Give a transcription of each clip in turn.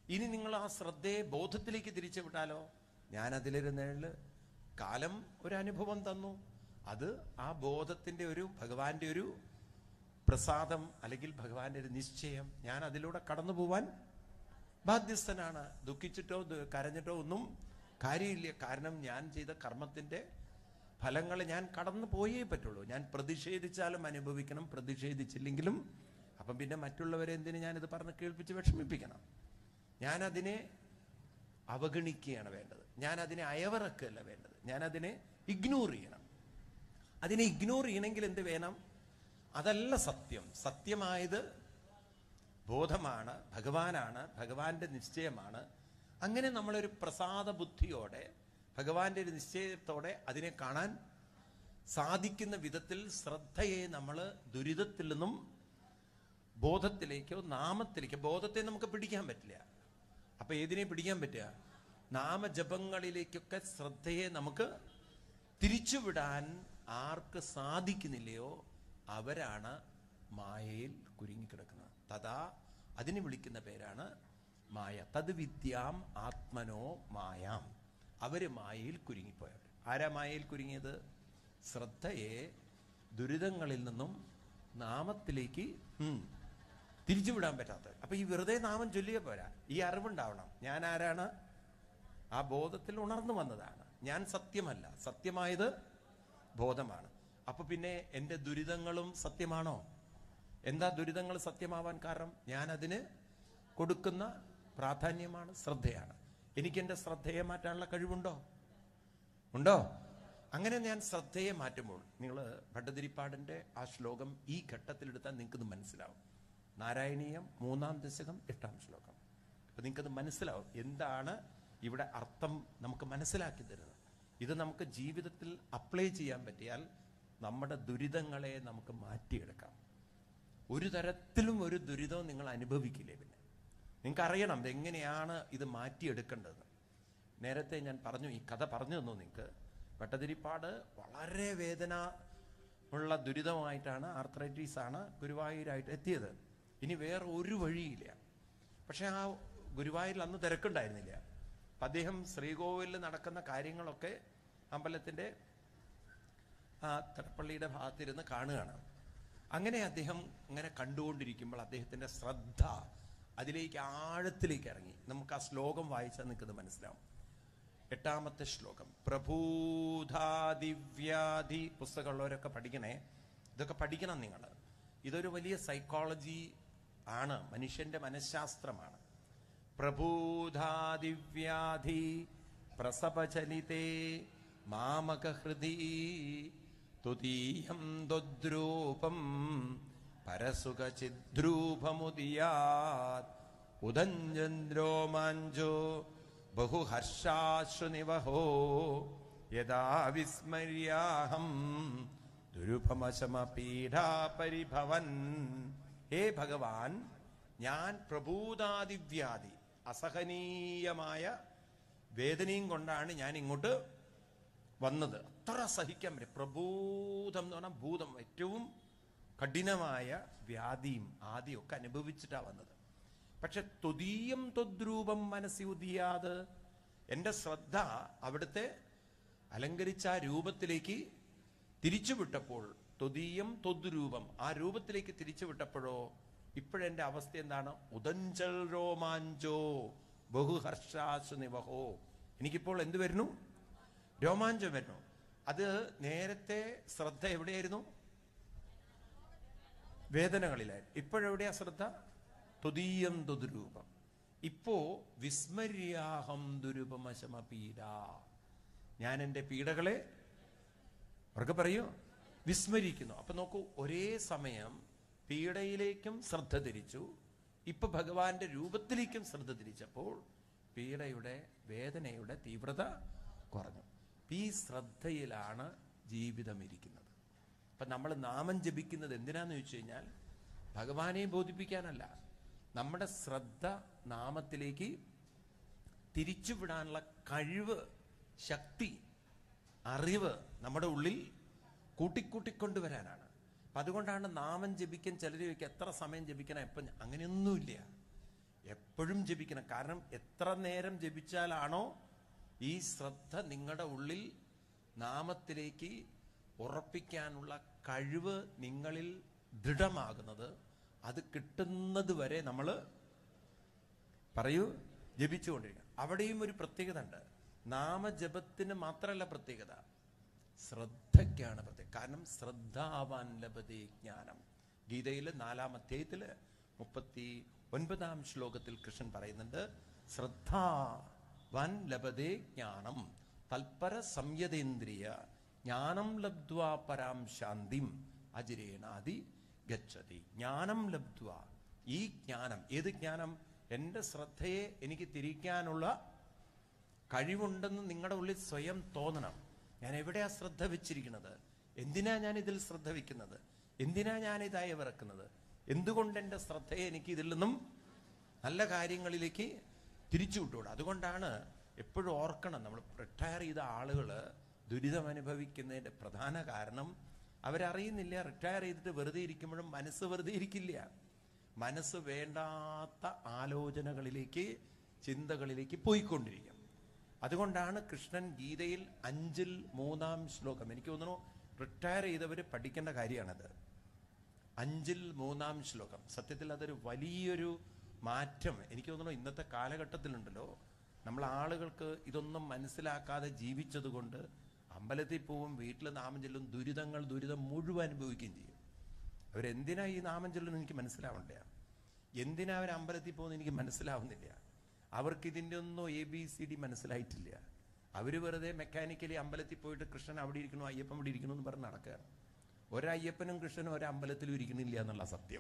ഇനി നിങ്ങൾ ആ ശ്രദ്ധയെ ബോധത്തിലേക്ക് തിരിച്ചു വിട്ടാലോ ഞാൻ അതിലിരുന്നേള് കാലം ഒരു അനുഭവം തന്നു അത് ആ ബോധത്തിന്റെ ഒരു ഭഗവാന്റെ ഒരു പ്രസാദം അല്ലെങ്കിൽ ഭഗവാന്റെ ഒരു നിശ്ചയം ഞാൻ അതിലൂടെ കടന്നു പോവാൻ ബാധ്യസ്ഥനാണ് ദുഃഖിച്ചിട്ടോ ദു- കരഞ്ഞിട്ടോ ഒന്നും കാര്യമില്ല കാരണം ഞാൻ ചെയ്ത കർമ്മത്തിന്റെ ഫലങ്ങൾ ഞാൻ കടന്നു പോയേ പറ്റുള്ളൂ ഞാൻ പ്രതിഷേധിച്ചാലും അനുഭവിക്കണം പ്രതിഷേധിച്ചില്ലെങ്കിലും അപ്പം പിന്നെ മറ്റുള്ളവരെ എന്തിനു ഞാനിത് പറഞ്ഞ് കേൾപ്പിച്ച് വിഷമിപ്പിക്കണം ഞാൻ അതിനെ അവഗണിക്കുകയാണ് വേണ്ടത് ഞാൻ അതിനെ അയവിറക്കുകയല്ല വേണ്ടത് ഞാൻ അതിനെ ഇഗ്നോർ ചെയ്യണം അതിനെ ഇഗ്നോർ ചെയ്യണമെങ്കിൽ എന്ത് വേണം അതല്ല സത്യം സത്യമായത് ബോധമാണ് ഭഗവാനാണ് ഭഗവാന്റെ നിശ്ചയമാണ് അങ്ങനെ നമ്മളൊരു പ്രസാദ ബുദ്ധിയോടെ ഭഗവാന്റെ ഒരു നിശ്ചയത്തോടെ അതിനെ കാണാൻ സാധിക്കുന്ന വിധത്തിൽ ശ്രദ്ധയെ നമ്മൾ ദുരിതത്തിൽ നിന്നും ബോധത്തിലേക്കോ നാമത്തിലേക്കോ ബോധത്തെ നമുക്ക് പിടിക്കാൻ പറ്റില്ല അപ്പൊ ഏതിനെ പിടിക്കാൻ പറ്റുക നാമജപങ്ങളിലേക്കൊക്കെ ശ്രദ്ധയെ നമുക്ക് തിരിച്ചുവിടാൻ ആർക്ക് സാധിക്കുന്നില്ലയോ അവരാണ് മായയിൽ കുരുങ്ങിക്കിടക്കുന്നത് തഥാ അതിനെ വിളിക്കുന്ന പേരാണ് മായ തത് വിദ്യാം ആത്മനോ മായാം അവര് മായയിൽ കുരുങ്ങിപ്പോയവർ ആരാ മായയിൽ കുരുങ്ങിയത് ശ്രദ്ധയെ ദുരിതങ്ങളിൽ നിന്നും നാമത്തിലേക്ക് ഉം, തിരിച്ചുവിടാൻ പറ്റാത്ത അപ്പൊ ഈ വെറുതെ നാമം ചൊല്ലിയ പോരാ ഈ അറിവുണ്ടാവണം ഞാൻ ആരാണ് ആ ബോധത്തിൽ ഉണർന്നു വന്നതാണ് ഞാൻ സത്യമല്ല സത്യമായത് ബോധമാണ് അപ്പൊ പിന്നെ എൻ്റെ ദുരിതങ്ങളും സത്യമാണോ എന്താ ദുരിതങ്ങൾ സത്യമാവാൻ കാരണം ഞാൻ അതിന് കൊടുക്കുന്ന പ്രാധാന്യമാണ് ശ്രദ്ധയാണ് എനിക്ക് എൻ്റെ ശ്രദ്ധയെ മാറ്റാനുള്ള കഴിവുണ്ടോ ഉണ്ടോ അങ്ങനെ ഞാൻ ശ്രദ്ധയെ മാറ്റുമ്പോൾ നിങ്ങൾ ഭട്ടതിരിപ്പാടിന്റെ ആ ശ്ലോകം ഈ ഘട്ടത്തിലെടുത്താൽ നിങ്ങൾക്കത് മനസ്സിലാവും നാരായണീയം മൂന്നാം ദശകം എട്ടാം ശ്ലോകം അപ്പൊ നിങ്ങൾക്കത് മനസ്സിലാവും എന്താണ് ഇവിടെ അർത്ഥം നമുക്ക് മനസ്സിലാക്കി തരുന്നത് ഇത് നമുക്ക് ജീവിതത്തിൽ അപ്ലൈ ചെയ്യാൻ പറ്റിയാൽ നമ്മുടെ ദുരിതങ്ങളെ നമുക്ക് മാറ്റിയെടുക്കാം ഒരു തരത്തിലും ഒരു ദുരിതവും നിങ്ങൾ അനുഭവിക്കില്ലേ പിന്നെ നിങ്ങൾക്ക് അറിയണം എങ്ങനെയാണ് ഇത് മാറ്റിയെടുക്കേണ്ടത് നേരത്തെ ഞാൻ പറഞ്ഞു ഈ കഥ പറഞ്ഞു തന്നു നിങ്ങൾക്ക് ഭട്ടതിരിപ്പാട് വളരെ വേദന ഉള്ള ദുരിതമായിട്ടാണ് ആർത്രൈറ്റീസ് ആണ് ഗുരുവായൂരായിട്ട് എത്തിയത് ഇനി വേറെ ഒരു വഴിയില്ല പക്ഷെ ആ ഗുരുവായൂരിൽ അന്ന് തിരക്കുണ്ടായിരുന്നില്ല അപ്പൊ അദ്ദേഹം ശ്രീകോവിലിൽ നടക്കുന്ന കാര്യങ്ങളൊക്കെ അമ്പലത്തിന്റെ ആ തടപ്പള്ളിയുടെ ഭാഗത്തിരുന്ന് കാണുകയാണ് അങ്ങനെ അദ്ദേഹം ഇങ്ങനെ കണ്ടുകൊണ്ടിരിക്കുമ്പോൾ അദ്ദേഹത്തിന്റെ ശ്രദ്ധ അതിലേക്ക് ആഴത്തിലേക്ക് ഇറങ്ങി നമുക്ക് ആ ശ്ലോകം വായിച്ചാൽ നിൽക്കുന്നത് മനസ്സിലാവും എട്ടാമത്തെ ശ്ലോകം പ്രഭൂതാദിവ്യാധി പുസ്തകമുള്ളവരൊക്കെ പഠിക്കണേ ഇതൊക്കെ പഠിക്കണം നിങ്ങൾ ഇതൊരു വലിയ സൈക്കോളജി ആണ് മനുഷ്യന്റെ മനഃശാസ്ത്രമാണ് പ്രഭൂതാദിവ്യാധി പ്രസവചലിതേ മാമകഹൃദി തുതീയം ദ്രൂപം പരസുഖചിദ്രൂപമുദിയാത് ഉദഞ്ജന്ദ്രോമാഞ്ചോ ബഹുഹർഷാശ്രുനിവഹോ യഥാ വിസ്മര്യാഹം ദുരുപമശമപീഠാപരിഭവൻ ഹേ ഭഗവാൻ ഞാൻ പ്രഭൂതാദിവ്യാധി അസഹനീയമായ വേദനയും കൊണ്ടാണ് ഞാൻ ഇങ്ങോട്ട് വന്നത് അത്ര സഹിക്കാൻ പറ്റും പ്രഭൂതം എന്ന് പറഞ്ഞാൽ ഭൂതം ഏറ്റവും കഠിനമായ വ്യാധിയും ആദിയും ഒക്കെ അനുഭവിച്ചിട്ടാ വന്നത് പക്ഷെ ത്വതീയം ത്വദ്രൂപം മനസ്സി ഉദിയാത് എന്റെ ശ്രദ്ധ അവിടുത്തെ അലങ്കരിച്ച ആ രൂപത്തിലേക്ക് തിരിച്ചുവിട്ടപ്പോൾ ത്വതീയം ത്വദ്രൂപം ആ രൂപത്തിലേക്ക് തിരിച്ചുവിട്ടപ്പോഴോ ഇപ്പോഴെന്റെ അവസ്ഥ എന്താണ് ഉദഞ്ചൽ രോമാഞ്ചോ ബഹുഹർഷാസു നിവഹോ എനിക്കിപ്പോൾ എന്ത് വരുന്നു രോമാഞ്ചം വരുന്നു അത് നേരത്തെ ശ്രദ്ധ എവിടെയായിരുന്നു വേദനകളിലായിരുന്നു ഇപ്പോഴെവിടെയാ ശ്രദ്ധ തുതീയം തുതുരൂപം ഇപ്പോ വിസ്മര്യാഹം ദുരുപമശമ പീഡ ഞാൻ എൻ്റെ പീഡകളെ അവർക്ക് പറയൂ വിസ്മരിക്കുന്നു അപ്പൊ നോക്കൂ ഒരേ സമയം പീഡയിലേക്കും ശ്രദ്ധ തിരിച്ചു ഇപ്പൊ ഭഗവാന്റെ രൂപത്തിലേക്കും ശ്രദ്ധ തിരിച്ചപ്പോൾ പീഡയുടെ വേദനയുടെ തീവ്രത കുറഞ്ഞു ഈ ശ്രദ്ധയിലാണ് ജീവിതം ഇരിക്കുന്നത് അപ്പൊ നമ്മൾ നാമം ജപിക്കുന്നത് എന്തിനാന്ന് ചോദിച്ചു കഴിഞ്ഞാൽ ഭഗവാനെ ബോധിപ്പിക്കാനല്ല നമ്മുടെ ശ്രദ്ധ നാമത്തിലേക്ക് തിരിച്ചുവിടാനുള്ള കഴിവ് ശക്തി അറിവ് നമ്മുടെ ഉള്ളിൽ കൂട്ടിക്കൂട്ടിക്കൊണ്ടുവരാനാണ് അപ്പൊ അതുകൊണ്ടാണ് നാമം ജപിക്കാൻ ചിലർ ചോദിക്കുക എത്ര സമയം ജപിക്കണം എപ്പം അങ്ങനെയൊന്നുമില്ല എപ്പോഴും ജപിക്കണം കാരണം എത്ര നേരം ജപിച്ചാലാണോ ഈ ശ്രദ്ധ നിങ്ങളുടെ ഉള്ളിൽ നാമത്തിലേക്ക് ഉറപ്പിക്കാനുള്ള കഴിവ് നിങ്ങളിൽ ദൃഢമാകുന്നത് അത് കിട്ടുന്നത് വരെ നമ്മൾ പറയൂ ജപിച്ചുകൊണ്ടിരിക്കണം അവിടെയും ഒരു പ്രത്യേകത ഉണ്ട് നാമജപത്തിന് മാത്രമല്ല പ്രത്യേകത ശ്രദ്ധയ്ക്കാണ് പ്രത്യേകത കാരണം ശ്രദ്ധാവാൻ ലഭതേ ജ്ഞാനം ഗീതയിൽ നാലാം അധ്യായത്തില് മുപ്പത്തി ഒൻപതാം ശ്ലോകത്തിൽ കൃഷ്ണൻ പറയുന്നുണ്ട് ശ്രദ്ധാവാൻ ലഭതേ ജ്ഞാനം തൽപര സംയതേന്ദ്രിയ ജ്ഞാനം ലബ്ധ്വാ പരാം ശാന്തിം അജിരേണാതി ഗച്ഛതി ജ്ഞാനം ലബ്ധ്വ ഈ ജ്ഞാനം ഏത് ജ്ഞാനം എൻ്റെ ശ്രദ്ധയെ എനിക്ക് തിരിക്കാനുള്ള കഴിവുണ്ടെന്ന് നിങ്ങളുടെ ഉള്ളിൽ സ്വയം തോന്നണം ഞാൻ എവിടെയാ ശ്രദ്ധ വെച്ചിരിക്കുന്നത് എന്തിനാ ഞാൻ ഇതിൽ ശ്രദ്ധ വെക്കുന്നത് എന്തിനാ ഞാൻ ഇതായി വിറക്കുന്നത് എന്തുകൊണ്ട് എൻ്റെ ശ്രദ്ധയെ എനിക്ക് ഇതിൽ നിന്നും നല്ല കാര്യങ്ങളിലേക്ക് തിരിച്ചു വിട്ടുകൂടാ അതുകൊണ്ടാണ് എപ്പോഴും ഓർക്കണം നമ്മൾ റിട്ടയർ ചെയ്ത ആളുകൾ ദുരിതം അനുഭവിക്കുന്നതിൻ്റെ പ്രധാന കാരണം അവരറിയുന്നില്ല റിട്ടയർ ചെയ്തിട്ട് വെറുതെ ഇരിക്കുമ്പോഴും മനസ്സ് വെറുതെ ഇരിക്കില്ല മനസ്സ് വേണ്ടാത്ത ആലോചനകളിലേക്ക് ചിന്തകളിലേക്ക് പോയിക്കൊണ്ടിരിക്കും അതുകൊണ്ടാണ് കൃഷ്ണൻ ഗീതയിൽ അഞ്ചിൽ മൂന്നാം ശ്ലോകം എനിക്ക് തോന്നുന്നു റിട്ടയർ ചെയ്തവർ പഠിക്കേണ്ട കാര്യമാണത് അഞ്ചിൽ മൂന്നാം ശ്ലോകം സത്യത്തിൽ അതൊരു വലിയൊരു മാറ്റം എനിക്ക് തോന്നുന്നു ഇന്നത്തെ കാലഘട്ടത്തിലുണ്ടല്ലോ നമ്മൾ ആളുകൾക്ക് ഇതൊന്നും മനസ്സിലാക്കാതെ ജീവിച്ചത് കൊണ്ട് അമ്പലത്തിൽ പോവും വീട്ടിൽ നാമം ചെല്ലും ദുരിതങ്ങൾ ദുരിതം മുഴുവൻ അനുഭവിക്കുകയും ചെയ്യും അവരെന്തിനാ ഈ നാമം ചൊല്ലുന്നത് എനിക്ക് മനസ്സിലാവണ്ട എന്തിനാ അവർ അമ്പലത്തിൽ പോകുന്നത് എനിക്ക് മനസ്സിലാവുന്നില്ല അവർക്ക് ഇതിൻ്റെ ഒന്നും എ ബി സി ഡി മനസ്സിലായിട്ടില്ല അവർ വെറുതെ മെക്കാനിക്കലി അമ്പലത്തിൽ പോയിട്ട് കൃഷ്ണൻ അവിടെ ഇരിക്കണു അയ്യപ്പൻ ഇവിടെ ഇരിക്കണു എന്ന് പറഞ്ഞ് നടക്കുകയാണ് ഒരയ്യപ്പനും കൃഷ്ണനും ഒരമ്പലത്തിലും ഇരിക്കണില്ല എന്നുള്ള സത്യം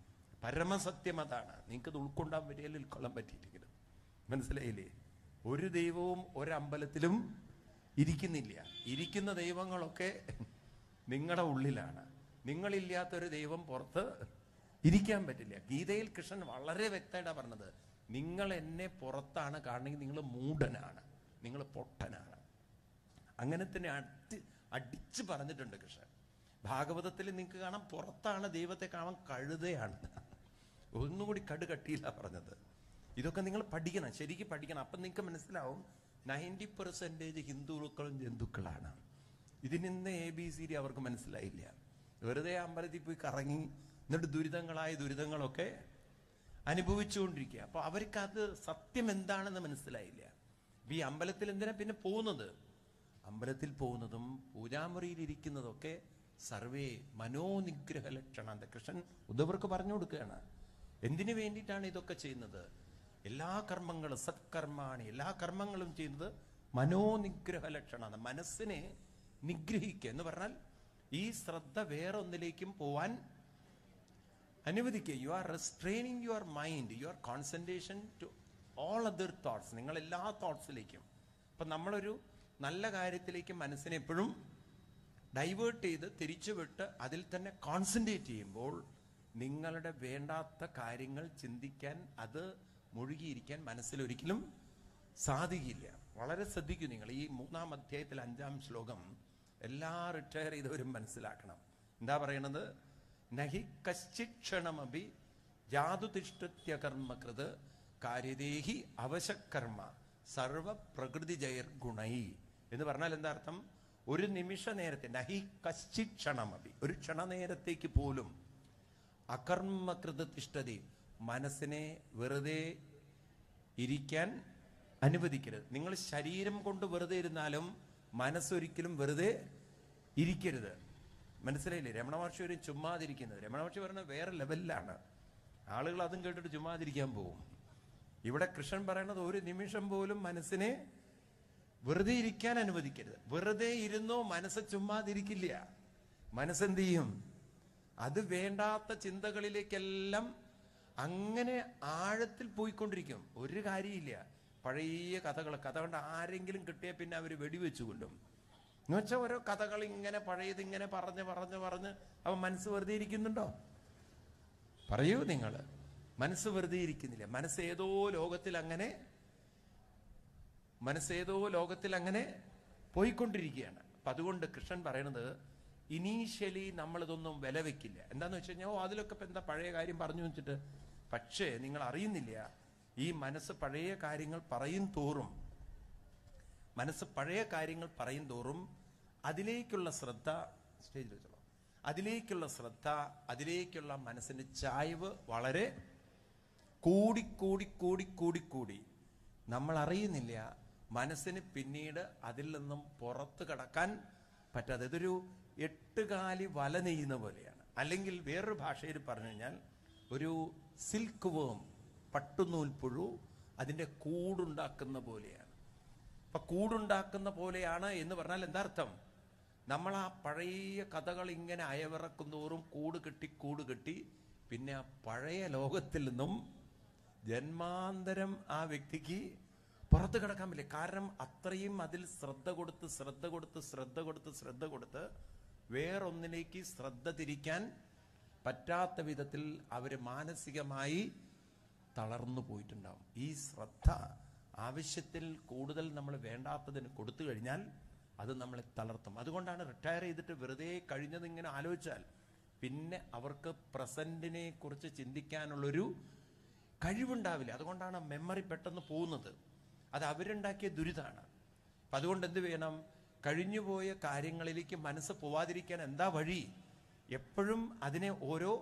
പരമസത്യം അതാണ് നിങ്ങൾക്ക് ഇത് ഉൾക്കൊണ്ടാൻ പറ്റിയാലും ഉൾക്കൊള്ളാൻ പറ്റിയിട്ടില്ല മനസ്സിലായില്ലേ ഒരു ദൈവവും ഒരമ്പലത്തിലും ഇരിക്കുന്നില്ല ഇരിക്കുന്ന ദൈവങ്ങളൊക്കെ നിങ്ങളുടെ ഉള്ളിലാണ് നിങ്ങളില്ലാത്തൊരു ദൈവം പുറത്ത് ഇരിക്കാൻ പറ്റില്ല ഗീതയിൽ കൃഷ്ണൻ വളരെ വ്യക്തമായിട്ടാണ് പറഞ്ഞത് നിങ്ങൾ എന്നെ പുറത്താണ് കാണണമെങ്കിൽ നിങ്ങൾ മൂഢനാണ് നിങ്ങൾ പൊട്ടനാണ് അങ്ങനെ തന്നെ അടി അടിച്ച് പറഞ്ഞിട്ടുണ്ട് കൃഷ്ണൻ ഭാഗവതത്തിൽ നിങ്ങൾക്ക് കാണാം പുറത്താണ് ദൈവത്തെ കാണാൻ കഴുതയാണ് ഒന്നുകൂടി കടു കട്ടിയില്ല പറഞ്ഞത് ഇതൊക്കെ നിങ്ങൾ പഠിക്കണം ശരിക്കും പഠിക്കണം അപ്പം നിങ്ങൾക്ക് മനസ്സിലാവും നയൻറ്റി പെർസെൻറ്റേജ് ഹിന്ദുക്കളും ജന്തുക്കളാണ് ഇതിനിന്ന് എ ബി സി ഡി അവർക്ക് മനസ്സിലായില്ല വെറുതെ അമ്പലത്തിൽ പോയി കറങ്ങി എന്നിട്ട് ദുരിതങ്ങളായ ദുരിതങ്ങളൊക്കെ അനുഭവിച്ചുകൊണ്ടിരിക്കുക അപ്പൊ അവർക്ക് അത് സത്യം എന്താണെന്ന് മനസ്സിലായില്ല ഇപ്പൊ ഈ അമ്പലത്തിൽ എന്തിനാ പിന്നെ പോകുന്നത് അമ്പലത്തിൽ പോകുന്നതും പൂജാമുറിയിൽ ഇരിക്കുന്നതൊക്കെ സർവേ മനോനിഗ്രഹ ലക്ഷണം എന്താ കൃഷ്ണൻ ഉദ്ധവർക്ക് പറഞ്ഞു കൊടുക്കുകയാണ് എന്തിനു വേണ്ടിയിട്ടാണ് ഇതൊക്കെ ചെയ്യുന്നത് എല്ലാ കർമ്മങ്ങളും സത്കർമാണ് എല്ലാ കർമ്മങ്ങളും ചെയ്യുന്നത് മനോനിഗ്രഹ ലക്ഷണമാണ് മനസ്സിനെ നിഗ്രഹിക്കുക എന്ന് പറഞ്ഞാൽ ഈ ശ്രദ്ധ വേറൊന്നിലേക്കും പോവാൻ അനുവദിക്കുക you are restraining your mind your concentration to all other thoughts നിങ്ങൾ എല്ലാ തോട്ട്സിലേക്കും അപ്പം നമ്മളൊരു നല്ല കാര്യത്തിലേക്ക് മനസ്സിനെ എപ്പോഴും ഡൈവേർട്ട് ചെയ്ത് തിരിച്ചുവിട്ട് അതിൽ തന്നെ കോൺസെൻട്രേറ്റ് ചെയ്യുമ്പോൾ നിങ്ങളുടെ വേണ്ടാത്ത കാര്യങ്ങൾ ചിന്തിക്കാൻ അത് മുഴുകിയിരിക്കാൻ മനസ്സിലൊരിക്കലും സാധിക്കില്ല വളരെ ശ്രദ്ധിക്കൂ നിങ്ങൾ ഈ മൂന്നാം അധ്യായത്തിൽ അഞ്ചാം ശ്ലോകം എല്ലാ റിട്ടയർ ചെയ്തവരും മനസ്സിലാക്കണം എന്താ പറയണത് നഹി കശ്ചിക്ഷണമഭി ജാതുതിഷ്ഠത്യകർമ്മകൃത് കാര്യദേഹി അവശക്കർമ്മ സർവ പ്രകൃതി ജയർ ഗുണൈ എന്ന് പറഞ്ഞാൽ എന്താ അർത്ഥം ഒരു നിമിഷ നേരത്തെ നഹി കശ്ചിക്ഷണമഭി ഒരു ക്ഷണനേരത്തേക്ക് പോലും അകർമ്മകൃത തിഷ്ഠതി മനസ്സിനെ വെറുതെ ഇരിക്കാൻ അനുവദിക്കരുത് നിങ്ങൾ ശരീരം കൊണ്ട് വെറുതെ ഇരുന്നാലും മനസ്സൊരിക്കലും വെറുതെ ഇരിക്കരുത് മനസ്സിലായില്ലേ രമണ മഹർഷി ഒരു ചുമ്മാതിരിക്കുന്നത് രമണ മഹർഷി പറയുന്നത് വേറെ ലെവലിലാണ് ആളുകൾ അതും കേട്ടിട്ട് ചുമ്മാതിരിക്കാൻ പോകും ഇവിടെ കൃഷ്ണൻ പറയണത് ഒരു നിമിഷം പോലും മനസ്സിനെ വെറുതെ ഇരിക്കാൻ അനുവദിക്കരുത് വെറുതെ ഇരുന്നോ മനസ്സ് ചുമ്മാതിരിക്കില്ല മനസ്സെന്ത് ചെയ്യും അത് വേണ്ടാത്ത ചിന്തകളിലേക്കെല്ലാം അങ്ങനെ ആഴത്തിൽ പോയിക്കൊണ്ടിരിക്കും ഒരു കാര്യമില്ല പഴയ കഥകൾ കഥ കൊണ്ട് ആരെങ്കിലും കിട്ടിയാൽ പിന്നെ അവർ വെടിവെച്ചു കൊല്ലും എന്ന് വെച്ചാൽ ഓരോ കഥകൾ ഇങ്ങനെ പഴയത് ഇങ്ങനെ പറഞ്ഞ് പറഞ്ഞ് പറഞ്ഞ് അവൻ മനസ്സ് വെറുതെ ഇരിക്കുന്നുണ്ടോ പറയൂ നിങ്ങൾ മനസ്സ് വെറുതെ ഇരിക്കുന്നില്ല മനസ്സ് ഏതോ ലോകത്തിൽ അങ്ങനെ മനസ്സ് ഏതോ ലോകത്തിൽ അങ്ങനെ പോയിക്കൊണ്ടിരിക്കുകയാണ് അപ്പൊ അതുകൊണ്ട് കൃഷ്ണൻ പറയണത് ഇനീഷ്യലി നമ്മളിതൊന്നും വില വെക്കില്ല എന്താന്ന് വെച്ച് കഴിഞ്ഞാൽ ഓ അതിലൊക്കെ ഇപ്പൊ എന്താ പഴയ കാര്യം പറഞ്ഞു വെച്ചിട്ട് പക്ഷേ നിങ്ങൾ അറിയുന്നില്ല ഈ മനസ്സ് പഴയ കാര്യങ്ങൾ പറയും തോറും മനസ്സ് പഴയ കാര്യങ്ങൾ പറയും തോറും അതിലേക്കുള്ള ശ്രദ്ധ സ്റ്റേജിൽ വെച്ചോളൂ അതിലേക്കുള്ള ശ്രദ്ധ അതിലേക്കുള്ള മനസ്സിന്റെ ചായ്വ് വളരെ കൂടി കൂടി കൂടി കൂടി കൂടി നമ്മൾ അറിയുന്നില്ല മനസ്സിന് പിന്നീട് അതിൽ നിന്നും പുറത്ത് കടക്കാൻ പറ്റാതെ ഇതൊരു എട്ടുകാലി വല നെയ്യുന്ന പോലെയാണ് അല്ലെങ്കിൽ വേറൊരു ഭാഷയിൽ പറഞ്ഞു കഴിഞ്ഞാൽ ഒരു സിൽക്ക് വേം പട്ടുനൂൽ പുഴു അതിന്റെ കൂടുണ്ടാക്കുന്ന പോലെയാണ് അപ്പൊ കൂടുണ്ടാക്കുന്ന പോലെയാണ് എന്ന് പറഞ്ഞാൽ എന്താ അർത്ഥം നമ്മൾ ആ പഴയ കഥകൾ ഇങ്ങനെ അയവിറക്കുന്നോറും കൂട് കെട്ടി കൂട് കെട്ടി പിന്നെ ആ പഴയ ലോകത്തിൽ നിന്നും ജന്മാന്തരം ആ വ്യക്തിക്ക് പുറത്ത് കിടക്കാൻ പറ്റില്ല കാരണം അത്രയും അതിൽ ശ്രദ്ധ കൊടുത്ത് ശ്രദ്ധ കൊടുത്ത് ശ്രദ്ധ കൊടുത്ത് ശ്രദ്ധ കൊടുത്ത് വേറൊന്നിലേക്ക് ശ്രദ്ധ തിരിക്കാൻ പറ്റാത്ത വിധത്തിൽ അവര് മാനസികമായി തളർന്നു പോയിട്ടുണ്ടാവും ഈ ശ്രദ്ധ ആവശ്യത്തിൽ കൂടുതൽ നമ്മൾ വേണ്ടാത്തതിന് കൊടുത്തു കഴിഞ്ഞാൽ അത് നമ്മളെ തളർത്തും അതുകൊണ്ടാണ് റിട്ടയർ ചെയ്തിട്ട് വെറുതെ കഴിഞ്ഞത് ഇങ്ങനെ ആലോചിച്ചാൽ പിന്നെ അവർക്ക് പ്രസന്റിനെ കുറിച്ച് ചിന്തിക്കാനുള്ളൊരു കഴിവുണ്ടാവില്ല അതുകൊണ്ടാണ് മെമ്മറി പെട്ടെന്ന് പോകുന്നത് അത് അവരുണ്ടാക്കിയ ദുരിതമാണ് അപ്പൊ അതുകൊണ്ട് എന്ത് വേണം കഴിഞ്ഞുപോയ കാര്യങ്ങളിലേക്ക് മനസ്സ് പോവാതിരിക്കാൻ എന്താ വഴി എപ്പോഴും അതിനെ ഓരോ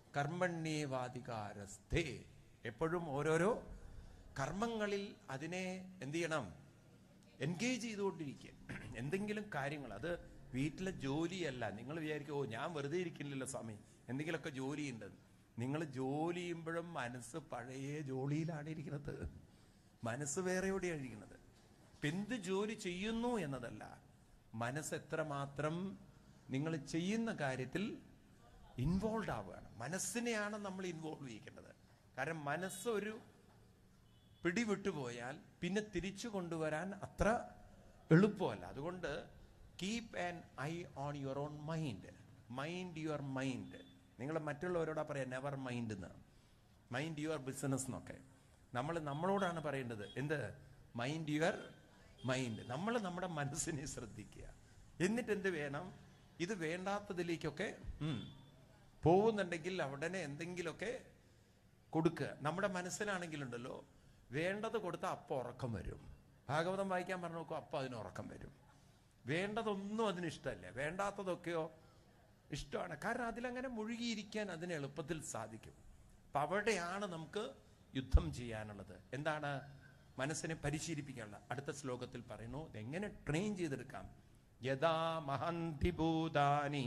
കർമ്മണ്യേവാധികാരസ്ഥേ എപ്പോഴും ഓരോരോ കർമ്മങ്ങളിൽ അതിനെ എന്ത് ചെയ്യണം എൻഗേജ് ചെയ്തുകൊണ്ടിരിക്കുക എന്തെങ്കിലും കാര്യങ്ങൾ അത് വീട്ടിലെ ജോലിയല്ല നിങ്ങൾ വിചാരിക്കും ഓ ഞാൻ വെറുതെ ഇരിക്കില്ലല്ലോ സ്വാമി എന്തെങ്കിലുമൊക്കെ ജോലിയുണ്ട് നിങ്ങൾ ജോലി ചെയ്യുമ്പോഴും മനസ്സ് പഴയ ജോലിയിലാണ് ഇരിക്കുന്നത് മനസ്സ് വേറെ എവിടെയാണ് ഇരിക്കുന്നത് ഇപ്പൊ എന്ത് ജോലി ചെയ്യുന്നു എന്നതല്ല മനസ്സ് എത്രമാത്രം നിങ്ങൾ ചെയ്യുന്ന കാര്യത്തിൽ ഇൻവോൾവ് ആവുകയാണ് മനസ്സിനെയാണ് നമ്മൾ ഇൻവോൾവ് ചെയ്യിക്കേണ്ടത് കാരണം മനസ്സ് ഒരു പിടിവിട്ടുപോയാൽ പിന്നെ തിരിച്ചു കൊണ്ടുവരാൻ അത്ര എളുപ്പമല്ല അതുകൊണ്ട് keep an eye on your on mind mind your mind നിങ്ങൾ മറ്റുള്ളവരോടാ പറയാം നെവർ മൈൻഡ് എന്ന് മൈൻഡ് യുവർ ബിസിനസ് എന്നൊക്കെ നമ്മൾ നമ്മളോടാണ് പറയേണ്ടത് എന്ത് മൈൻഡ് യുവർ മൈൻഡ് നമ്മൾ നമ്മുടെ മനസ്സിനെ ശ്രദ്ധിക്കുക എന്നിട്ട് എന്ത് വേണം ഇത് വേണ്ടാത്തതിലേക്കൊക്കെ ഉം, പോകുന്നുണ്ടെങ്കിൽ അവിടനെ എന്തെങ്കിലുമൊക്കെ കൊടുക്കുക നമ്മുടെ മനസ്സിലാണെങ്കിലുണ്ടല്ലോ വേണ്ടത് കൊടുത്താൽ അപ്പം ഉറക്കം വരും ഭാഗവതം വായിക്കാൻ പറഞ്ഞു നോക്കും അപ്പം അതിന് ഉറക്കം വരും വേണ്ടതൊന്നും അതിന് ഇഷ്ടമല്ല വേണ്ടാത്തതൊക്കെയോ ഇഷ്ടമാണ് കാരണം അതിലങ്ങനെ മുഴുകിയിരിക്കാൻ അതിന് എളുപ്പത്തിൽ സാധിക്കും അപ്പൊ അവിടെയാണ് നമുക്ക് യുദ്ധം ചെയ്യാനുള്ളത് എന്താണ് മനസ്സിനെ പരിശീലിപ്പിക്കാനുള്ള അടുത്ത ശ്ലോകത്തിൽ പറയുന്നു എങ്ങനെ ട്രെയിൻ ചെയ്തെടുക്കാം യഥാ മഹന്തി ഭൂതാനി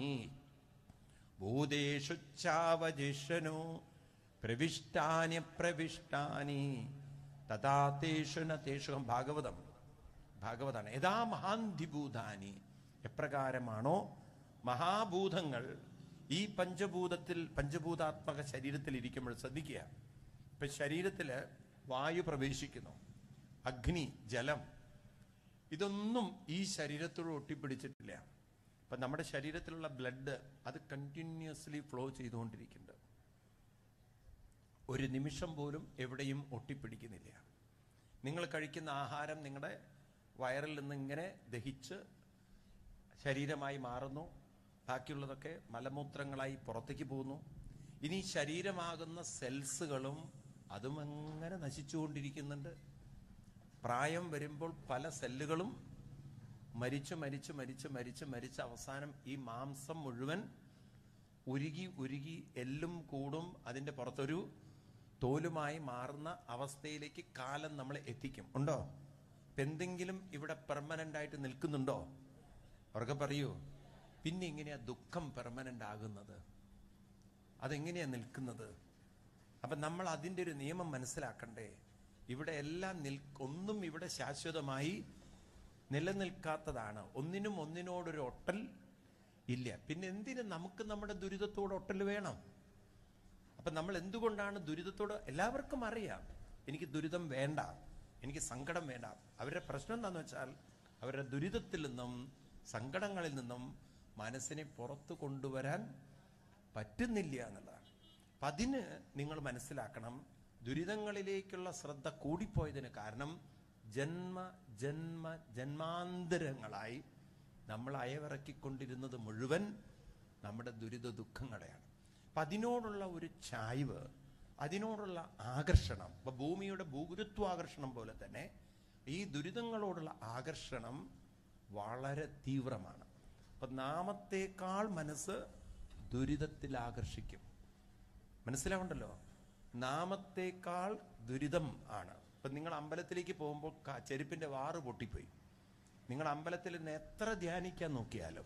ഭൂതേഷു ചാവജിഷനു പ്രവിഷ്ടാനി പ്രവിഷ്ടാനി തഥാ തേഷു ന തേഷു ഭാഗവതം ഭാഗവതാണ് യഥാ മഹാന്തിഭൂതാനി എപ്രകാരമാണോ മഹാഭൂതങ്ങൾ ഈ പഞ്ചഭൂതത്തിൽ പഞ്ചഭൂതാത്മക ശരീരത്തിൽ ഇരിക്കുമ്പോൾ ശ്രദ്ധിക്കുക ഇപ്പൊ ശരീരത്തില് വായു പ്രവേശിക്കുന്നു അഗ്നി ജലം ഇതൊന്നും ഈ ശരീരത്തോട് ഒട്ടിപ്പിടിച്ചിട്ടില്ല ഇപ്പൊ നമ്മുടെ ശരീരത്തിലുള്ള ബ്ലഡ് അത് കണ്ടിന്യൂസ്ലി ഫ്ലോ ചെയ്തുകൊണ്ടിരിക്കുന്നുണ്ട് ഒരു നിമിഷം പോലും എവിടെയും ഒട്ടിപ്പിടിക്കുന്നില്ല നിങ്ങൾ കഴിക്കുന്ന ആഹാരം നിങ്ങളുടെ വയറിൽ നിന്ന് ഇങ്ങനെ ദഹിച്ച് ശരീരമായി മാറുന്നു ബാക്കിയുള്ളതൊക്കെ മലമൂത്രങ്ങളായി പുറത്തേക്ക് പോകുന്നു ഇനി ശരീരമാകുന്ന സെൽസുകളും അതും അങ്ങനെ നശിച്ചുകൊണ്ടിരിക്കുന്നുണ്ട് പ്രായം വരുമ്പോൾ പല സെല്ലുകളും മരിച്ച് മരിച്ച് മരിച്ച് മരിച്ച് മരിച്ച് അവസാനം ഈ മാംസം മുഴുവൻ ഉരുകി ഉരുകി എല്ലും കൂടും അതിന്റെ പുറത്തൊരു തോലുമായി മാറുന്ന അവസ്ഥയിലേക്ക് കാലം നമ്മളെ എത്തിക്കും ഉണ്ടോ ഇപ്പൊ എന്തെങ്കിലും ഇവിടെ പെർമനന്റ് ആയിട്ട് നിൽക്കുന്നുണ്ടോ അവർക്ക് പറയൂ പിന്നെ എങ്ങനെയാ ദുഃഖം പെർമനന്റ് ആകുന്നത് അതെങ്ങനെയാ നിൽക്കുന്നത് അപ്പൊ നമ്മൾ അതിന്റെ ഒരു നിയമം മനസ്സിലാക്കണ്ടേ ഇവിടെ എല്ലാം നിൽ ഒന്നും ഇവിടെ ശാശ്വതമായി നിലനിൽക്കാത്തതാണ് ഒന്നിനും ഒന്നിനോടൊരു ഒട്ടൽ ഇല്ല പിന്നെ എന്തിന് നമുക്ക് നമ്മുടെ ദുരിതത്തോട് ഒട്ടൽ വേണം അപ്പൊ നമ്മൾ എന്തുകൊണ്ടാണ് ദുരിതത്തോട് എല്ലാവർക്കും അറിയാം എനിക്ക് ദുരിതം വേണ്ട എനിക്ക് സങ്കടം വേണ്ട അവരുടെ പ്രശ്നം എന്താന്ന് വെച്ചാൽ അവരുടെ ദുരിതത്തിൽ നിന്നും സങ്കടങ്ങളിൽ നിന്നും മനസ്സിനെ പുറത്തു കൊണ്ടുവരാൻ പറ്റുന്നില്ല എന്നുള്ളതാണ് അപ്പൊ അതിന് നിങ്ങൾ മനസ്സിലാക്കണം ദുരിതങ്ങളിലേക്കുള്ള ശ്രദ്ധ കൂടിപ്പോയതിന് കാരണം ജന്മ ജന്മ ജന്മാന്തരങ്ങളായി നമ്മൾ അയവിറക്കിക്കൊണ്ടിരുന്നത് മുഴുവൻ നമ്മുടെ ദുരിത ദുഃഖങ്ങളെയാണ് അപ്പൊ അതിനോടുള്ള ഒരു ചായ്വ് അതിനോടുള്ള ആകർഷണം ഇപ്പൊ ഭൂമിയുടെ ഭൂഗുരുത്വാകർഷണം പോലെ തന്നെ ഈ ദുരിതങ്ങളോടുള്ള ആകർഷണം വളരെ തീവ്രമാണ് അപ്പൊ നാമത്തേക്കാൾ മനസ്സ് ദുരിതത്തിൽ ആകർഷിക്കും മനസ്സിലാവുണ്ടല്ലോ നാമത്തേക്കാൾ ദുരിതം ആണ് ഇപ്പൊ നിങ്ങൾ അമ്പലത്തിലേക്ക് പോകുമ്പോൾ ക- ചെരുപ്പിന്റെ വാറ് പൊട്ടിപ്പോയി നിങ്ങൾ അമ്പലത്തിൽ നിന്ന് എത്ര ധ്യാനിക്കാൻ നോക്കിയാലും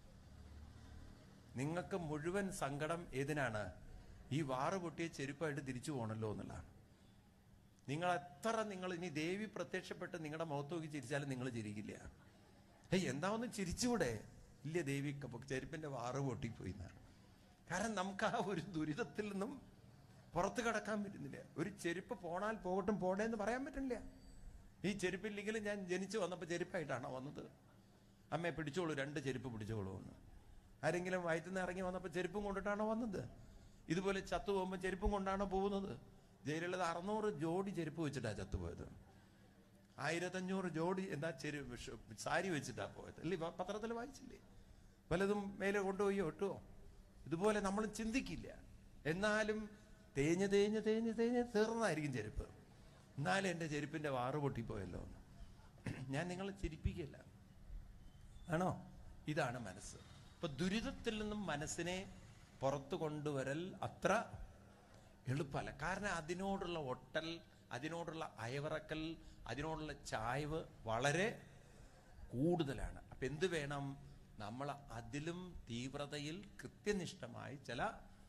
നിങ്ങൾക്ക് മുഴുവൻ സങ്കടം ഏതിനാണ് ഈ വാറ് പൊട്ടിയ ചെരുപ്പായിട്ട് തിരിച്ചു പോകണല്ലോ എന്നുള്ളതാണ് നിങ്ങൾ എത്ര നിങ്ങൾ ഇനി ദേവി പ്രത്യക്ഷപ്പെട്ട് നിങ്ങളുടെ മുഖത്ത് നോക്കി ചിരിച്ചാലും നിങ്ങൾ ചിരിക്കില്ല ഏയ് എന്താ ഒന്ന് ചിരിച്ചുകൂടെ ഇല്ല ദേവി ക- ചെരുപ്പിന്റെ വാറ് പൊട്ടിപ്പോയി എന്നാണ് കാരണം നമുക്ക് ആ ഒരു ദുരിതത്തിൽ നിന്നും പുറത്ത് കടക്കാൻ പറ്റുന്നില്ല ഒരു ചെരുപ്പ് പോണാൽ പോകട്ടും പോടേ എന്ന് പറയാൻ പറ്റുന്നില്ല ഈ ചെരുപ്പില്ലെങ്കിലും ഞാൻ ജനിച്ചു വന്നപ്പോൾ ചെരുപ്പായിട്ടാണോ വന്നത് അമ്മയെ പിടിച്ചോളൂ രണ്ട് ചെരുപ്പ് പിടിച്ചോളൂ എന്ന് ആരെങ്കിലും വയറ്റുനിന്ന് ഇറങ്ങി വന്നപ്പോൾ ചെരുപ്പും കൊണ്ടിട്ടാണോ വന്നത് ഇതുപോലെ ചത്തു പോകുമ്പോൾ ചെരുപ്പും കൊണ്ടാണോ പോകുന്നത് ജയിലുള്ളത് അറുന്നൂറ് ജോഡി ചെരുപ്പ് വെച്ചിട്ടാ ചത്തുപോയത് ആയിരത്തഞ്ഞൂറ് ജോഡി എന്താ ചെരു ഷ- സാരി വെച്ചിട്ടാ പോയത് അല്ലേ പ- പത്രത്തിൽ വായിച്ചില്ലേ പലതും മേലെ കൊണ്ടുപോയി ഒട്ടുമോ ഇതുപോലെ നമ്മൾ ചിന്തിക്കില്ല എന്നാലും തേഞ്ഞ് തേഞ്ഞ് തേഞ്ഞ് തേഞ്ഞ് തീർന്നായിരിക്കും ചെരുപ്പ് എന്നാലും എൻ്റെ ചെരുപ്പിന്റെ വാറ് പൊട്ടിപ്പോയല്ലോ എന്ന്. ഞാൻ നിങ്ങളെ ചിരിപ്പിക്കില്ല ആണോ ഇതാണ് മനസ്സ് ഇപ്പൊ ദുരിതത്തിൽ നിന്നും മനസ്സിനെ പുറത്തു കൊണ്ടുവരൽ അത്ര എളുപ്പമല്ല കാരണം അതിനോടുള്ള ഒട്ടൽ അതിനോടുള്ള അയവിറക്കൽ അതിനോടുള്ള ചായ്വ് വളരെ കൂടുതലാണ് അപ്പൊ എന്ത് വേണം നമ്മൾ അതിലും തീവ്രതയിൽ കൃത്യനിഷ്ഠമായി ചില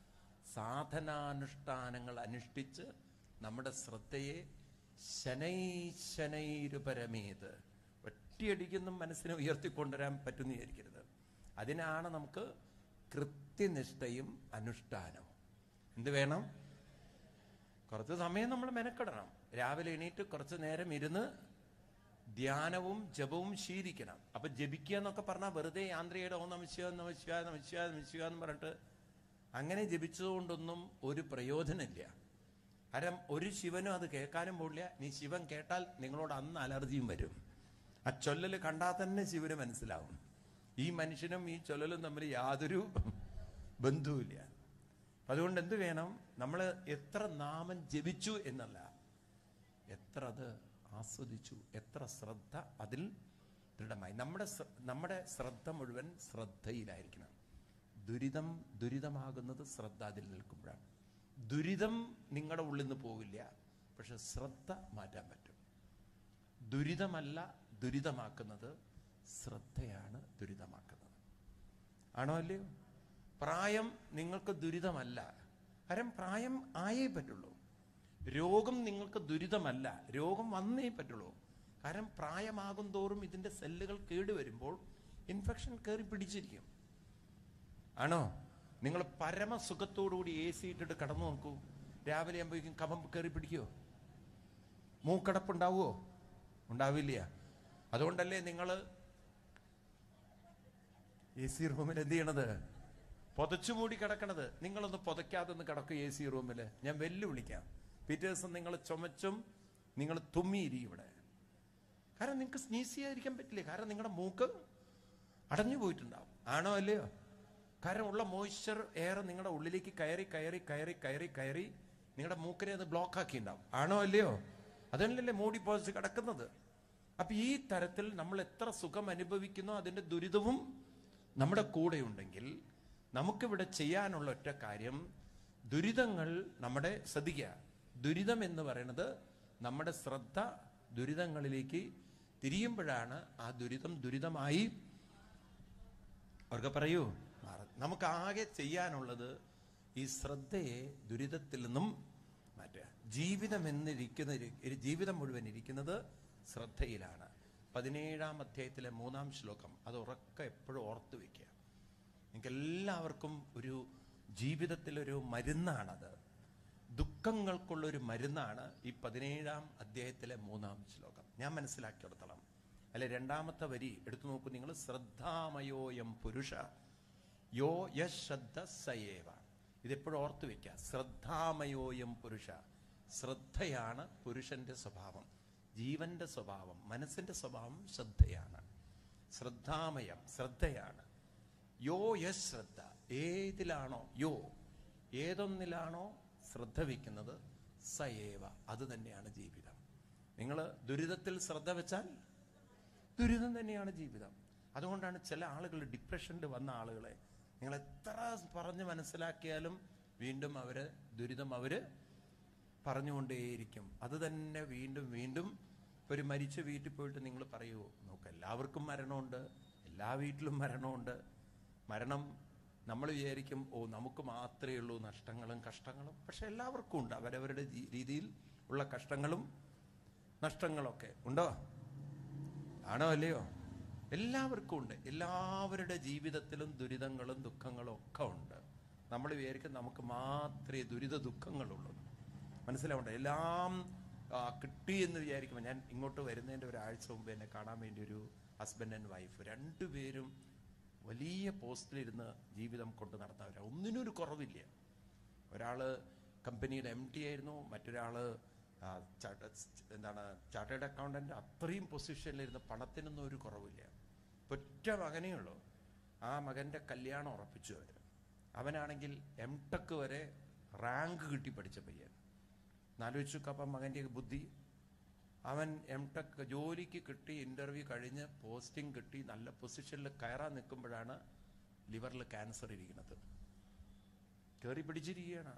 സാധനാനുഷ്ഠാനങ്ങൾ അനുഷ്ഠിച്ച് നമ്മുടെ ശ്രദ്ധയെ ശനൈ ശനൈരുപരമേത് ഒറ്റയടിക്കൊന്നും മനസ്സിനെ ഉയർത്തിക്കൊണ്ടുവരാൻ പറ്റുന്ന വിചാരിക്കരുത് അതിനാണ് നമുക്ക് കൃത്യനിഷ്ഠയും അനുഷ്ഠാനവും എന്ത് വേണം കുറച്ച് സമയം നമ്മൾ മെനക്കെടണം രാവിലെ എണീറ്റ് കുറച്ച് നേരം ഇരുന്ന് ധ്യാനവും ജപവും ശീലിക്കണം അപ്പൊ ജപിക്കുക എന്നൊക്കെ പറഞ്ഞാൽ വെറുതെ യാന്ത്രികയുടെ ഓ നമശിവ നമശിവ നമശിവ നമശിവ എന്ന് പറഞ്ഞിട്ട് അങ്ങനെ ജപിച്ചതുകൊണ്ടൊന്നും ഒരു പ്രയോജനമില്ല കാരണം ഒരു ശിവനും അത് കേൾക്കാനും പോകില്ല നീ ശിവൻ കേട്ടാൽ നിങ്ങളോട് അന്ന് അലർജിയും വരും ആ ചൊല്ലല് കണ്ടാൽ തന്നെ ശിവന് മനസ്സിലാവും ഈ മനുഷ്യനും ഈ ചൊല്ലലും തമ്മിൽ യാതൊരു ബന്ധവുമില്ല അപ്പൊ അതുകൊണ്ട് എന്ത് വേണം നമ്മൾ എത്ര നാമം ജപിച്ചു എന്നല്ല എത്ര അത് ആസ്വദിച്ചു എത്ര ശ്രദ്ധ അതിൽ ദൃഢമായി നമ്മുടെ ശ്ര- നമ്മുടെ ശ്രദ്ധ മുഴുവൻ ശ്രദ്ധയിലായിരിക്കണം ദുരിതം ദുരിതമാകുന്നത് ശ്രദ്ധ അതിൽ നിൽക്കുമ്പോഴാണ് ദുരിതം നിങ്ങളുടെ ഉള്ളിൽ നിന്ന് പോവില്ല പക്ഷെ ശ്രദ്ധ മാറ്റാൻ പറ്റും ദുരിതമല്ല ദുരിതമാക്കുന്നത് ശ്രദ്ധയാണ് ദുരിതമാക്കുന്നത് ആണോ അല്ലയോ പ്രായം നിങ്ങൾക്ക് ദുരിതമല്ല കാരണം പ്രായം ആയേ പറ്റുള്ളൂ രോഗം നിങ്ങൾക്ക് ദുരിതമല്ല രോഗം വന്നേ പറ്റുള്ളൂ കാരണം പ്രായമാകും തോറും ഇതിന്റെ സെല്ലുകൾ കേടുവരുമ്പോൾ ഇൻഫെക്ഷൻ കയറി പിടിച്ചിരിക്കും ആണോ നിങ്ങൾ പരമസുഖത്തോടുകൂടി എ സി ഇട്ടിട്ട് കടന്നു നോക്കൂ രാവിലെ ആകുമ്പോഴേക്കും കഫം കയറി പിടിക്കുമോ മൂക്കടപ്പുണ്ടാവുമോ ഉണ്ടാവില്ല അതുകൊണ്ടല്ലേ നിങ്ങൾ എ സി റൂമിൽ എന്ത് ചെയ്യണത് പുതച്ചു മൂടി കിടക്കണത് നിങ്ങളൊന്ന് പുതയ്ക്കാതെ ഒന്ന് കിടക്കും എ സി റൂമിൽ ഞാൻ വെല്ലുവിളിക്കാം പിറ്റേ ദിവസം നിങ്ങൾ ചുമച്ചും നിങ്ങൾ തുമ്മിയിരിക്കും ഇവിടെ കാരണം നിങ്ങൾക്ക് സ്നീസ് ചെയ്യാതിരിക്കാൻ പറ്റില്ല കാരണം നിങ്ങളുടെ മൂക്ക് അടഞ്ഞു പോയിട്ടുണ്ടാവും ആണോ അല്ലയോ കാരണം ഉള്ള മോയ്സ്ചർ എയർ നിങ്ങളുടെ ഉള്ളിലേക്ക് കയറി കയറി കയറി കയറി കയറി നിങ്ങളുടെ മൂക്കിനെ അത് ബ്ലോക്ക് ആക്കിയിട്ടുണ്ടാവും ആണോ അല്ലയോ അതല്ലല്ലേ മൂടി പോസിച്ച് കിടക്കുന്നത് അപ്പൊ ഈ തരത്തിൽ നമ്മൾ എത്ര സുഖം അനുഭവിക്കുന്നോ അതിന്റെ ദുരിതവും നമ്മുടെ കൂടെ ഉണ്ടെങ്കിൽ നമുക്കിവിടെ ചെയ്യാനുള്ള ഒറ്റ കാര്യം ദുരിതങ്ങൾ നമ്മുടെ ശ്രദ്ധിക്കുക ദുരിതം എന്ന് പറയുന്നത് നമ്മുടെ ശ്രദ്ധ ദുരിതങ്ങളിലേക്ക് തിരിയുമ്പോഴാണ് ആ ദുരിതം ദുരിതമായി അവർക്ക് പറയൂ മാറും നമുക്ക് ആകെ ചെയ്യാനുള്ളത് ഈ ശ്രദ്ധയെ ദുരിതത്തിൽ നിന്നും മാറ്റുക ജീവിതം എന്നിരിക്കുന്ന ഒരു ജീവിതം മുഴുവൻ ഇരിക്കുന്നത് ശ്രദ്ധയിലാണ് പതിനേഴാം അധ്യായത്തിലെ മൂന്നാം ശ്ലോകം അത് ഉറക്കം എപ്പോഴും ഓർത്തു വെക്കുക നിങ്ങൾക്ക് എല്ലാവർക്കും ഒരു ജീവിതത്തിലൊരു മരുന്നാണത് ദുഃഖങ്ങൾക്കുള്ളൊരു മരുന്നാണ് ഈ പതിനേഴാം അധ്യായത്തിലെ മൂന്നാം ശ്ലോകം ഞാൻ മനസ്സിലാക്കിയെടുത്തോളം അല്ലെ രണ്ടാമത്തെ വരി എടുത്തു നോക്കൂ നിങ്ങൾ ശ്രദ്ധാമയോയം പുരുഷ യോ യശ്രദ്ധ സയേവ ഇതെപ്പോഴും ഓർത്തു വെക്കുക ശ്രദ്ധാമയോയം പുരുഷ ശ്രദ്ധയാണ് പുരുഷന്റെ സ്വഭാവം ജീവന്റെ സ്വഭാവം മനസ്സിന്റെ സ്വഭാവം ശ്രദ്ധയാണ് ശ്രദ്ധാമയം ശ്രദ്ധയാണ് യോ യശ്രദ്ധ ഏതിലാണോ യോ ഏതൊന്നിലാണോ ശ്രദ്ധ വയ്ക്കുന്നത് സയേവ അത് തന്നെയാണ് ജീവിതം നിങ്ങൾ ദുരിതത്തിൽ ശ്രദ്ധ വെച്ചാൽ ദുരിതം തന്നെയാണ് ജീവിതം അതുകൊണ്ടാണ് ചില ആളുകൾ ഡിപ്രഷനിൽ വന്ന ആളുകളെ നിങ്ങൾ എത്ര പറഞ്ഞ് മനസ്സിലാക്കിയാലും വീണ്ടും അവര് ദുരിതം അവര് പറഞ്ഞുകൊണ്ടേയിരിക്കും അത് തന്നെ വീണ്ടും വീണ്ടും ഇപ്പൊ ഒരു മരിച്ച വീട്ടിൽ പോയിട്ട് നിങ്ങൾ പറയുമോ നോക്ക് എല്ലാവർക്കും മരണമുണ്ട് എല്ലാ വീട്ടിലും മരണമുണ്ട് മരണം നമ്മൾ വിചാരിക്കും ഓ നമുക്ക് മാത്രമേ ഉള്ളൂ നഷ്ടങ്ങളും കഷ്ടങ്ങളും പക്ഷെ എല്ലാവർക്കും ഉണ്ട് അവരവരുടെ ജീ- രീതിയിൽ ഉള്ള കഷ്ടങ്ങളും നഷ്ടങ്ങളൊക്കെ ഉണ്ടോ ആണോ അല്ലയോ എല്ലാവർക്കും ഉണ്ട് എല്ലാവരുടെ ജീവിതത്തിലും ദുരിതങ്ങളും ദുഃഖങ്ങളും ഒക്കെ ഉണ്ട് നമ്മൾ വിചാരിക്കും നമുക്ക് മാത്രമേ ദുരിത ദുഃഖങ്ങളുള്ളൂ മനസ്സിലാവണ്ട എല്ലാം ആ, കിട്ടി എന്ന് വിചാരിക്കുമ്പോൾ ഞാൻ ഇങ്ങോട്ട് വരുന്നതിൻ്റെ ഒരാഴ്ച മുമ്പ് എന്നെ കാണാൻ വേണ്ടി ഒരു ഹസ്ബൻഡ് ആൻഡ് വൈഫ് രണ്ടുപേരും വലിയ പോസ്റ്റിലിരുന്ന് ജീവിതം കൊണ്ട് നടന്നവരാണ് ഒന്നിനും ഒരു കുറവില്ല ഒരാള് കമ്പനിയുടെ എം ടി ആയിരുന്നു മറ്റൊരാള് ആ, ചാർട്ട- എന്താണ് ചാർട്ടേഡ് അക്കൗണ്ടന്റ് അത്രയും പൊസിഷനിലിരുന്ന് പണത്തിനൊന്നും ഒരു കുറവില്ല ഒറ്റ മകനേ ഉള്ളൂ ആ മകന്റെ കല്യാണം ഉറപ്പിച്ചു അവര് അവനാണെങ്കിൽ എം ടെക് വരെ റാങ്ക് കിട്ടി പഠിച്ച പയ്യൻ എന്നാലോചിച്ചു അപ്പം മകന്റെ ബുദ്ധി അവൻ എം ടെക് ജോലിക്ക് കിട്ടി ഇന്റർവ്യൂ കഴിഞ്ഞ് പോസ്റ്റിംഗ് കിട്ടി നല്ല പൊസിഷനിൽ കയറാൻ നിൽക്കുമ്പോഴാണ് ലിവറിൽ ക്യാൻസർ ഇരിക്കുന്നത് കയറി പിടിച്ചിരിക്കുകയാണ്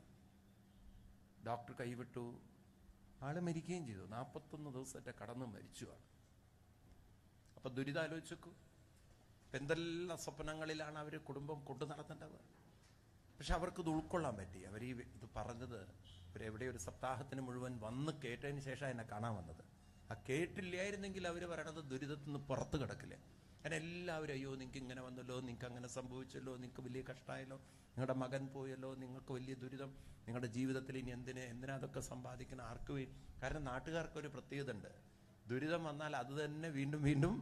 ഡോക്ടർ കൈവിട്ടു ആള് മരിക്കുകയും ചെയ്തു നാൽപ്പത്തൊന്ന് ദിവസത്തെ കടന്ന് മരിച്ചു ആള് അപ്പൊ ദുരിതം ആലോചിച്ചു എന്തെല്ലാം സ്വപ്നങ്ങളിലാണ് അവർ കുടുംബം കൊണ്ടു നടത്തേണ്ടത് പക്ഷെ അവർക്ക് ഇത് ഉൾക്കൊള്ളാൻ പറ്റി അവർ ഈ ഇത് പറഞ്ഞത് ഇവരെവിടെ ഒരു സപ്താഹത്തിന് മുഴുവൻ വന്ന് കേട്ടതിന് ശേഷം എന്നെ കാണാൻ വന്നത് ആ കേട്ടില്ലായിരുന്നെങ്കിൽ അവർ പറയണത് ദുരിതത്തിൽ നിന്ന് പുറത്ത് കിടക്കില്ല കാരണം എല്ലാവരും അയ്യോ നിങ്ങൾക്ക് ഇങ്ങനെ വന്നല്ലോ നിങ്ങൾക്ക് അങ്ങനെ സംഭവിച്ചല്ലോ നിങ്ങൾക്ക് വലിയ കഷ്ടമായല്ലോ നിങ്ങളുടെ മകൻ പോയല്ലോ നിങ്ങൾക്ക് വലിയ ദുരിതം നിങ്ങളുടെ ജീവിതത്തിൽ ഇനി എന്തിന് എന്തിനാ അതൊക്കെ സമ്പാദിക്കണം ആർക്ക് വേ കാരണം നാട്ടുകാർക്ക് ഒരു പ്രത്യേകത ഉണ്ട് ദുരിതം വന്നാൽ അത് തന്നെ വീണ്ടും വീണ്ടും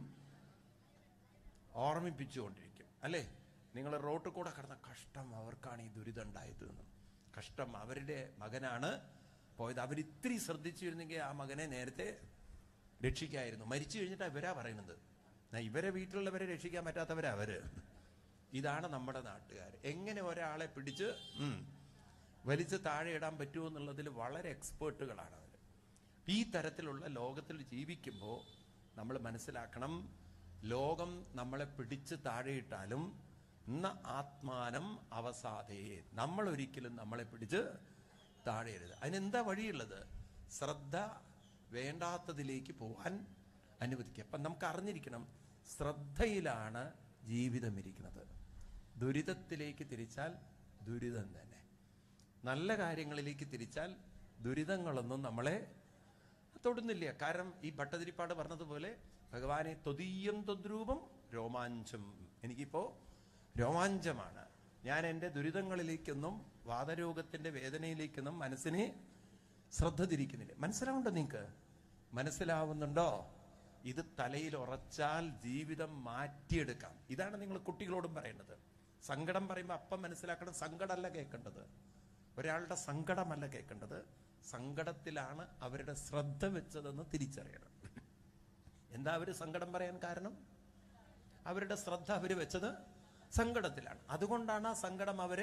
ഓർമ്മിപ്പിച്ചുകൊണ്ടിരിക്കും അല്ലേ നിങ്ങൾ റോട്ടിൽ കൂടെ കിടന്ന കഷ്ടം അവർക്കാണ് ഈ ദുരിതം ഉണ്ടായത് എന്ന് കഷ്ടം അവരുടെ മകനാണ് പോയത് അവരിത്തിരി ശ്രദ്ധിച്ചിരുന്നെങ്കിൽ ആ മകനെ നേരത്തെ രക്ഷിക്കായിരുന്നു മരിച്ചു കഴിഞ്ഞിട്ട് ഇവരാ പറയുന്നത് എന്നാ ഇവരെ വീട്ടിലുള്ളവരെ രക്ഷിക്കാൻ പറ്റാത്തവരാ അവര് ഇതാണ് നമ്മുടെ നാട്ടുകാർ എങ്ങനെ ഒരാളെ പിടിച്ച് ഉം, വലിച്ച് താഴെ ഇടാൻ പറ്റുമോ എന്നുള്ളതിൽ വളരെ എക്സ്പേർട്ടുകളാണ് അവർ ഈ തരത്തിലുള്ള ലോകത്തിൽ ജീവിക്കുമ്പോൾ നമ്മൾ മനസ്സിലാക്കണം ലോകം നമ്മളെ പിടിച്ച് താഴെയിട്ടാലും ന ആത്മാനം അവസാദേ നമ്മൾ ഒരിക്കലും നമ്മളെ പിടിച്ച് താഴെയിടരുത് അതിനെന്താ വഴിയുള്ളത് ശ്രദ്ധ വേണ്ടാത്തതിലേക്ക് പോവാൻ അനുവദിക്കുക അപ്പം നമുക്ക് അറിഞ്ഞിരിക്കണം ശ്രദ്ധയിലാണ് ജീവിതം ഇരിക്കുന്നത് ദുരിതത്തിലേക്ക് തിരിച്ചാൽ ദുരിതം തന്നെ നല്ല കാര്യങ്ങളിലേക്ക് തിരിച്ചാൽ ദുരിതങ്ങളൊന്നും നമ്മളെ തൊടുന്നില്ല കാരണം ഈ ഭട്ടതിരിപ്പാട് പറഞ്ഞതുപോലെ ഭഗവാനെ തൊതീയം തൊദ്രൂപം രോമാഞ്ചം എനിക്കിപ്പോ രോമാഞ്ചമാണ് ഞാൻ എൻ്റെ ദുരിതങ്ങളിലേക്കൊന്നും വാദരോഗത്തിന്റെ വേദനയിലേക്കൊന്നും മനസ്സിനെ ശ്രദ്ധ തിരിക്കുന്നില്ല മനസ്സിലാവുണ്ടോ നിങ്ങൾക്ക് മനസ്സിലാവുന്നുണ്ടോ ഇത് തലയിൽ ഉറച്ചാൽ ജീവിതം മാറ്റിയെടുക്കാം ഇതാണ് നിങ്ങൾ കുട്ടികളോടും പറയേണ്ടത് സങ്കടം പറയുമ്പോൾ അപ്പം മനസ്സിലാക്കണം സങ്കടമല്ല കേൾക്കേണ്ടത് ഒരാളുടെ സങ്കടമല്ല കേൾക്കേണ്ടത് സങ്കടത്തിലാണ് അവരുടെ ശ്രദ്ധ വെച്ചതെന്ന് തിരിച്ചറിയണം എന്താ അവര് സങ്കടം പറയാൻ കാരണം അവരുടെ ശ്രദ്ധ അവര് വെച്ചത് സങ്കടത്തിലാണ് അതുകൊണ്ടാണ് ആ സങ്കടം അവരെ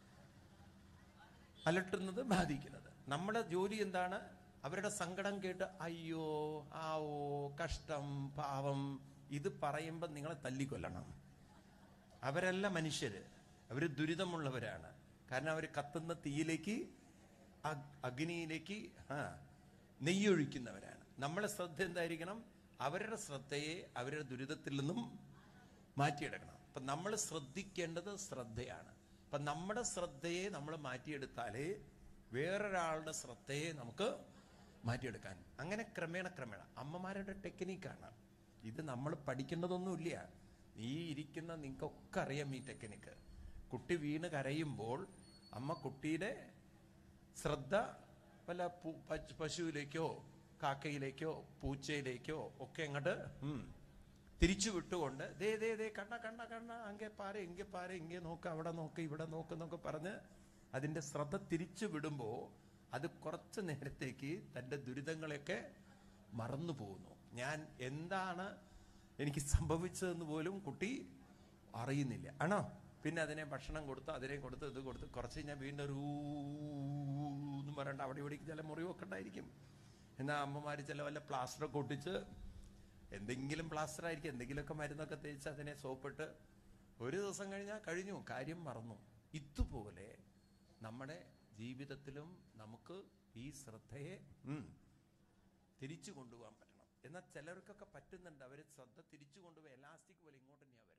അലട്ടുന്നത് ബാധിക്കുന്നത് നമ്മുടെ ജോലി എന്താണ് അവരുടെ സങ്കടം കേട്ട് അയ്യോ ആവോ കഷ്ടം പാവം ഇത് പറയുമ്പോൾ നിങ്ങളെ തല്ലിക്കൊല്ലണം അവരല്ല മനുഷ്യര് അവര് ദുരിതമുള്ളവരാണ് കാരണം അവർ കത്തുന്ന തീയിലേക്ക് അഗ്- അഗ്നിയിലേക്ക് ആ നെയ്യൊഴിക്കുന്നവരാണ് നമ്മളെ ശ്രദ്ധ എന്തായിരിക്കണം അവരുടെ ശ്രദ്ധയെ അവരുടെ ദുരിതത്തിൽ നിന്നും മാറ്റിയെടുക്കണം അപ്പൊ നമ്മൾ ശ്രദ്ധിക്കേണ്ടത് ശ്രദ്ധയാണ് അപ്പൊ നമ്മുടെ ശ്രദ്ധയെ നമ്മൾ മാറ്റിയെടുത്താലേ വേറൊരാളുടെ ശ്രദ്ധയെ നമുക്ക് മാറ്റിയെടുക്കാൻ അങ്ങനെ ക്രമേണ ക്രമേണ അമ്മമാരുടെ ടെക്നിക്കാണ് ഇത് നമ്മൾ പഠിക്കേണ്ടതൊന്നുമില്ല ഈ ഇരിക്കുന്ന നിങ്ങൾക്കൊക്കെ അറിയാം ഈ ടെക്നിക്ക് കുട്ടി വീണ് കരയുമ്പോൾ അമ്മ കുട്ടിയുടെ ശ്രദ്ധ വല്ല പു- പശു- പശുവിലേക്കോ കാക്കയിലേക്കോ പൂച്ചയിലേക്കോ ഒക്കെ അങ്ങോട്ട് ഉം, തിരിച്ചു വിട്ടുകൊണ്ട് ദേ ദേ ദേ കണ്ണ കണ്ണ കണ്ണ അങ്ങേ പാര ഇങ്ങെ പാര ഇങ്ങേ നോക്ക് അവിടെ നോക്ക് ഇവിടെ നോക്ക് എന്നൊക്കെ പറഞ്ഞ് അതിന്റെ ശ്രദ്ധ തിരിച്ചു വിടുമ്പോ അത് കുറച്ച് നേരത്തേക്ക് തന്റെ ദുരിതങ്ങളെയൊക്കെ മറന്നു പോകുന്നു ഞാൻ എന്താണ് എനിക്ക് സംഭവിച്ചതെന്ന് പോലും കുട്ടി അറിയുന്നില്ല ആണോ പിന്നെ അതിനെ ഭക്ഷണം കൊടുത്ത് അതിനെ കൊടുത്ത് ഇത് കൊടുത്ത് കുറച്ച് കഴിഞ്ഞാൽ വീണ്ടും ഒരു ഊ പോരണ്ട അവിടെ ഇവിടെ ചില മുറിവൊക്കെ ഉണ്ടായിരിക്കും എന്നാൽ അമ്മമാർ ചില വല്ല പ്ലാസ്റ്ററൊക്കെ ഒട്ടിച്ച് എന്തെങ്കിലും പ്ലാസ്റ്റർ ആയിരിക്കും എന്തെങ്കിലുമൊക്കെ മരുന്നൊക്കെ തേച്ച് അതിനെ സോപ്പിട്ട് ഒരു ദിവസം കഴിഞ്ഞാൽ കഴിഞ്ഞു കാര്യം മറന്നു ഇതുപോലെ നമ്മുടെ ജീവിതത്തിലും നമുക്ക് ഈ ശ്രദ്ധയെ ഉം, തിരിച്ചു കൊണ്ടുപോകാൻ പറ്റണം എന്നാൽ ചിലർക്കൊക്കെ പറ്റുന്നുണ്ട് അവർ ശ്രദ്ധ തിരിച്ചു കൊണ്ടുപോയി എലാസ്റ്റിക് പോലെ ഇങ്ങോട്ട് തന്നെയാണ് വരുന്നത്